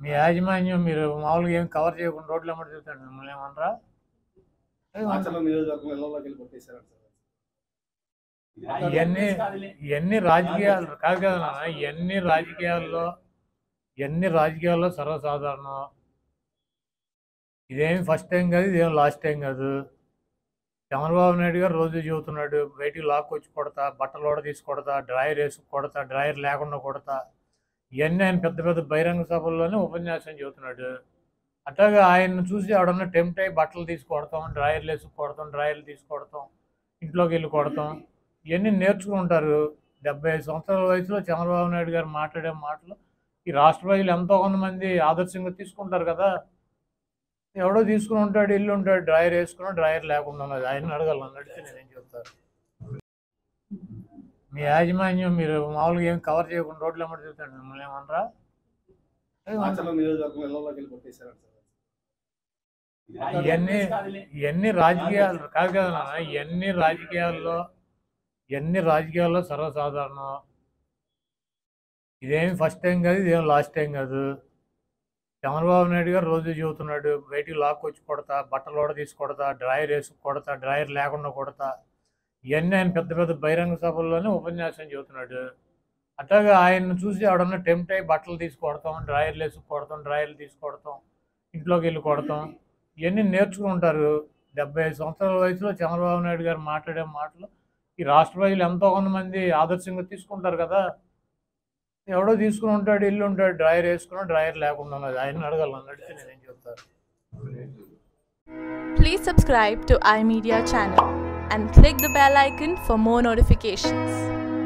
మీ యాజమాన్యం మీరు మామూలుగా ఏం కవర్ చేయకుండా రోడ్లు ఎమ్మటి తిరుగుతాడు మిమ్మల్ని ఏమనరా ఆచరణ నియోజకవర్గం ఇళ్లలోకి వెళ్ళి కొట్టేశారంట సార్ ఇవన్నీ ఇవన్నీ రాజకీయాలు కాదు కదా నాన్న ఇవన్నీ రాజకీయాల్లో ఇవన్నీ రాజకీయాల్లో సర్వసాధారణం ఇదేమి ఫస్ట్ టైం కాదు ఇదేం లాస్ట్ టైం కాదు చంద్రబాబు నాయుడు గారు రోజు చెబుతున్నాడు బయటికి లాక్కొచ్చి కొడతా బట్టలు కూడా తీసి కొడతా డ్రాయర్ వేసి కొడతా డ్రాయర్ లేకుండా కొడతా ఇవన్నీ ఆయన పెద్ద పెద్ద బహిరంగ సభల్లోనే ఉపన్యాసం చెబుతున్నాడు అట్లాగే ఆయన్ని చూసి ఎవడన్నా టెంప్ట్ అయ్యి బట్టలు తీసి కొడతాం డ్రాయర్లు వేసి కొడతాం డ్రాయర్లు తీసి కొడతాం ఇంట్లోకి వెళ్ళి కొడతాం ఇవన్నీ నేర్చుకుంటారు డెబ్బై ఐదు సంవత్సరాల వయసులో చంద్రబాబు నాయుడు గారు మాట్లాడే మాటలు ఈ రాష్ట్ర ప్రజలు ఎంతో కొంతమంది ఆదర్శంగా తీసుకుంటారు కదా ఎవడో తీసుకుని ఉంటాడు ఇల్లు ఉంటాడు డ్రాయర్ వేసుకున్నా డ్రాయర్ లేకుండా ఉన్నది ఆయన అడగాలి అడిగితే నేనేం చెప్తాను మీ యాజమాన్యం మీరు మామూలుగా ఏం కవర్ చేయకుండా రోడ్లు ఎమ్మటి తిరుగుతాడు మిమ్మల్ని ఏమనరా ఆచరణ నియోజకవర్గం ఇళ్లలోకి వెళ్ళి కొట్టేశారంట సార్ ఇవన్నీ ఇవన్నీ రాజకీయాలు కాదు కదా నాన్న ఇవన్నీ రాజకీయాల్లో ఇవన్నీ రాజకీయాల్లో సర్వసాధారణం ఇదేమి ఫస్ట్ టైం కాదు ఇదేం లాస్ట్ టైం కాదు చంద్రబాబు నాయుడు గారు రోజు చెబుతున్నాడు బయటికి లాక్కొచ్చి కొడతా బట్టలు కూడా తీసి కొడతా డ్రాయర్ వేసి కొడతా డ్రాయర్ లేకుండా కొడతా ఇవన్నీ ఆయన పెద్ద పెద్ద బహిరంగ సభల్లోనే ఉపన్యాసం చెబుతున్నాడు అట్లాగే ఆయన్ని చూసి ఎవడన్నా టెంప్ట్ అయ్యి బట్టలు తీసి కొడతాం డ్రాయర్లు వేసి కొడతాం డ్రాయర్లు తీసి కొడతాం ఇంట్లోకి వెళ్ళి కొడతాం ఇవన్నీ నేర్చుకుంటారు డెబ్బై ఐదు సంవత్సరాల వయసులో చంద్రబాబు నాయుడు గారు మాట్లాడే మాటలు ఈ రాష్ట్ర ప్రజలు ఎంతో కొంతమంది ఆదర్శంగా తీసుకుంటారు కదా ఎవడో తీసుకుని ఉంటాడు ఇల్లు ఉంటాడు డ్రాయర్ వేసుకున్నా డ్రాయర్ లేకుండా ఉన్నది ఆయన అడగాలి నన్ను అడిగితే నేనేం చెప్తాను Please subscribe to iMedia channel and click the bell icon for more notifications.